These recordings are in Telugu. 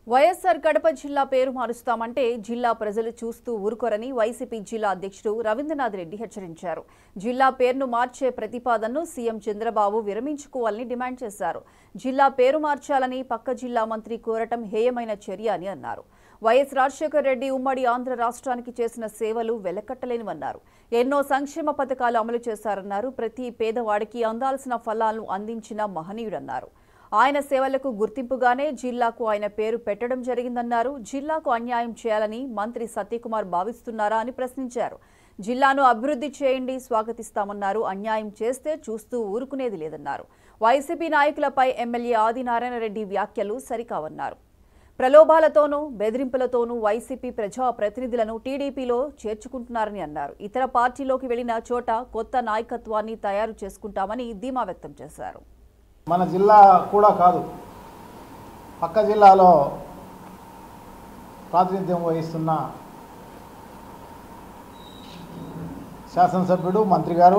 వైఎస్ఆర్ కడప జిల్లా పేరు మారుస్తామంటే జిల్లా ప్రజలు చూస్తూ ఊరుకోరని వైసీపీ జిల్లా అధ్యక్షుడు రవీంద్రనాథ్ రెడ్డి హెచ్చరించారు జిల్లా పేరును మార్చే ప్రతిపాదనను సీఎం చంద్రబాబు విరమించుకోవాలని డిమాండ్ చేశారు జిల్లా పేరు మార్చాలని పక్క జిల్లా మంత్రి కోరటం హేయమైన చర్య అని అన్నారు వైఎస్ రాజశేఖర రెడ్డి ఉమ్మడి ఆంధ్ర రాష్ట్రానికి చేసిన సేవలు వెలకట్టలేనివన్నారు ఎన్నో సంక్షేమ పథకాలు అమలు చేశారన్నారు ప్రతి పేదవాడికి అందాల్సిన ఫలాలను అందించిన మహనీయుడన్నారు ఆయన సేవలకు గుర్తింపుగానే జిల్లాకు ఆయన పేరు పెట్టడం జరిగిందన్నారు జిల్లాకు అన్యాయం చేయాలని మంత్రి సత్యకుమార్ భావిస్తున్నారా అని ప్రశ్నించారు జిల్లాను అభివృద్ధి చేయండి స్వాగతిస్తామన్నారు అన్యాయం చేస్తే చూస్తూ ఊరుకునేది లేదన్నారు వైసీపీ నాయకులపై ఎమ్మెల్యే ఆదినారాయణ రెడ్డి వ్యాఖ్యలు సరికావన్నారు ప్రలోభాలతోనూ బెదిరింపులతోనూ వైసీపీ ప్రజా ప్రతినిధులను టీడీపీలో చేర్చుకుంటున్నారని అన్నారు ఇతర పార్టీలోకి వెళ్లిన చోట కొత్త నాయకత్వాన్ని తయారు చేసుకుంటామని ధీమా వ్యక్తం చేశారు మన జిల్లా కూడా కాదు పక్క జిల్లాలో ప్రాతినిధ్యం వహిస్తున్న శాసనసభ్యుడు మంత్రి గారు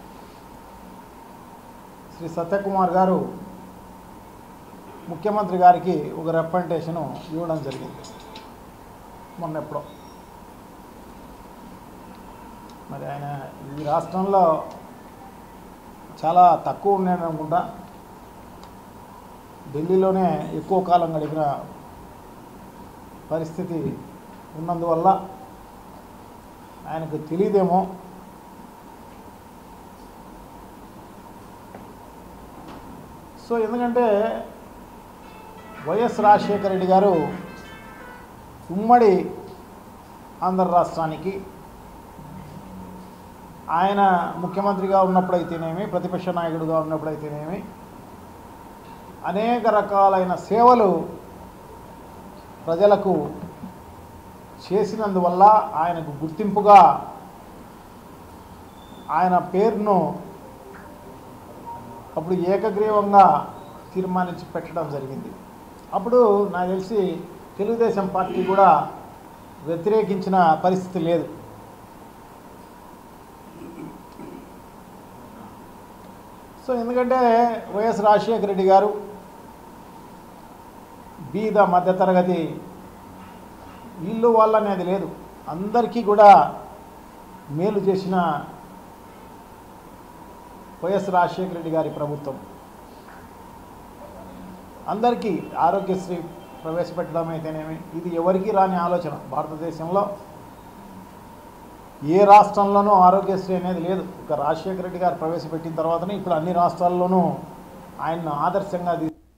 శ్రీ సత్యకుమార్ గారు ముఖ్యమంత్రి గారికి ఒక రిప్రజెంటేషను ఇవ్వడం జరిగింది మొన్న ఎప్పుడో మరి ఆయన ఈ రాష్ట్రంలో చాలా తక్కువ ఉన్నాడు అనుకుంటా ఢిల్లీలోనే ఎక్కువ కాలం గడిపిన పరిస్థితి ఉన్నందువల్ల ఆయనకు తెలియదేమో సో ఎందుకంటే వైఎస్ రాజశేఖర రెడ్డి గారు ఉమ్మడి ఆంధ్ర రాష్ట్రానికి ఆయన ముఖ్యమంత్రిగా ఉన్నప్పుడైతేనేమి ప్రతిపక్ష నాయకుడిగా ఉన్నప్పుడైతేనేమి అనేక రకాలైన సేవలు ప్రజలకు చేసినందువల్ల ఆయనకు గుర్తింపుగా ఆయన పేరును అప్పుడు ఏకగ్రీవంగా తీర్మానించి పెట్టడం జరిగింది అప్పుడు నాకు తెలిసి తెలుగుదేశం పార్టీ కూడా వ్యతిరేకించిన పరిస్థితి లేదు సో ఎందుకంటే వైఎస్ రాజశేఖర రెడ్డి గారు బీద మధ్యతరగతి వీళ్ళు వాళ్ళ అనేది లేదు అందరికీ కూడా మేలు చేసిన వైఎస్ రాజశేఖర రెడ్డి గారి ప్రభుత్వం అందరికీ ఆరోగ్యశ్రీ ప్రవేశపెట్టడం అయితేనేమి ఇది ఎవరికీ రాని ఆలోచన భారతదేశంలో ఏ రాష్ట్రంలోనూ ఆరోగ్యశ్రీ అనేది లేదు ఇక రాజశేఖర రెడ్డి గారు ప్రవేశపెట్టిన తర్వాతనే ఇప్పుడు అన్ని రాష్ట్రాల్లోనూ ఆయన్ను ఆదర్శంగా తీ-